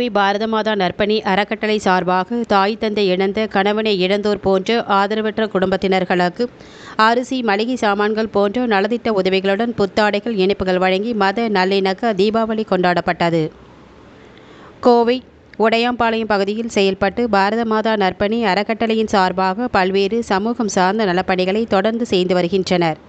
பாரத மாதா நற்பணி அறக்கட்டளை சார்பாக தாய் தந்தை இழந்த கணவனை இழந்தோர் போன்ற ஆதரவற்ற குடும்பத்தினர்களுக்கு அரிசி மளிகை சாமான்கள் போன்ற நலத்திட்ட உதவிகளுடன் புத்தாடைகள் இனிப்புகள் வழங்கி மத நல்லிணக்க தீபாவளி கொண்டாடப்பட்டது கோவை உடையாம்பாளையம் பகுதியில் செயல்பட்டு பாரத மாதா நற்பணி அறக்கட்டளையின் சார்பாக பல்வேறு சமூகம் சார்ந்த நலப்பணிகளை தொடர்ந்து செய்து வருகின்றனர்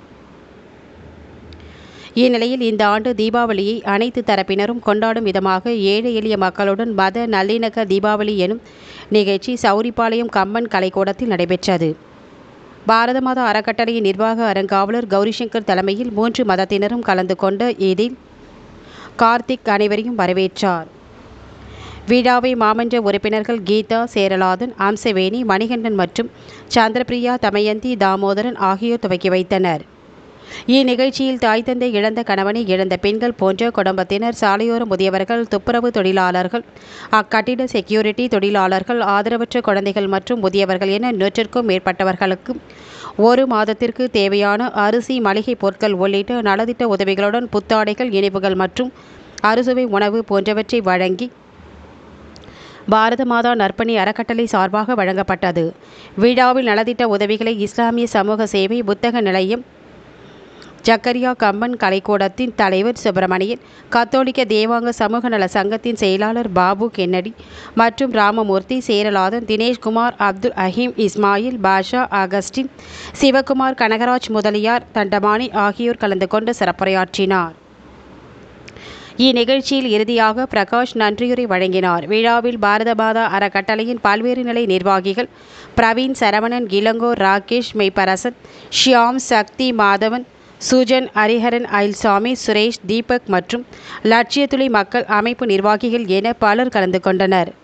இந்நிலையில் இந்த ஆண்டு தீபாவளியை அனைத்து தரப்பினரும் கொண்டாடும் விதமாக ஏழை எளிய மக்களுடன் மத நல்லிணக்க தீபாவளி எனும் நிகழ்ச்சி சௌரிபாளையம் கம்பன் கலைக்கூடத்தில் நடைபெற்றது பாரத மாதா அறக்கட்டளையின் நிர்வாக அறங்காவலர் கௌரிசங்கர் தலைமையில் மூன்று மதத்தினரும் கலந்து கொண்ட இதில் கார்த்திக் அனைவரையும் வரவேற்றார் விழாவை மாமன்ற உறுப்பினர்கள் கீதா சேரலாதன் அம்சவேணி மணிகண்டன் மற்றும் சந்திரபிரியா தமயந்தி தாமோதரன் ஆகியோர் துவக்கி வைத்தனர் இந்நிகழ்ச்சியில் தாய் தந்தை இழந்த கணவனை இழந்த பெண்கள் போன்ற குடும்பத்தினர் சாலையோர முதியவர்கள் துப்புரவு தொழிலாளர்கள் அக்கட்டிட செக்யூரிட்டி தொழிலாளர்கள் ஆதரவற்ற குழந்தைகள் மற்றும் முதியவர்கள் என நூற்றிற்கும் மேற்பட்டவர்களுக்கு ஒரு மாதத்திற்கு தேவையான அரிசி மளிகை பொருட்கள் உள்ளிட்ட நலத்திட்ட உதவிகளுடன் புத்தாடைகள் இனிப்புகள் மற்றும் அறுசுவை உணவு போன்றவற்றை வழங்கி பாரத மாதா நற்பணி அறக்கட்டளை சார்பாக வழங்கப்பட்டது விழாவில் நலத்திட்ட உதவிகளை இஸ்லாமிய சமூக சேவை புத்தக நிலையம் ஜக்கரியா கம்பன் கலைக்கூடத்தின் தலைவர் சுப்பிரமணியன் கத்தோலிக்க தேவாங்க சமூக நல சங்கத்தின் செயலாளர் பாபு கென்னடி மற்றும் ராமமூர்த்தி சேரலாதன் தினேஷ்குமார் அப்துல் அஹீம் இஸ்மாயில் பாஷா அகஸ்டின் சிவகுமார் கனகராஜ் முதலியார் தண்டமானி ஆகியோர் கலந்து கொண்டு சிறப்புரையாற்றினார் இந்நிகழ்ச்சியில் இறுதியாக பிரகாஷ் நன்றியுரை வழங்கினார் விழாவில் பாரத மாதா அறக்கட்டளையின் பல்வேறு நிலை நிர்வாகிகள் பிரவீன் சரவணன் இளங்கோ ராகேஷ் மெய்ப்பரசன் ஷியாம் சக்தி மாதவன் சுஜன் ஹரிஹரன் அயில்சாமி சுரேஷ் தீபக் மற்றும் லட்சியத்துளி மக்கள் அமைப்பு நிர்வாகிகள் என பலர் கலந்து கொண்டனர்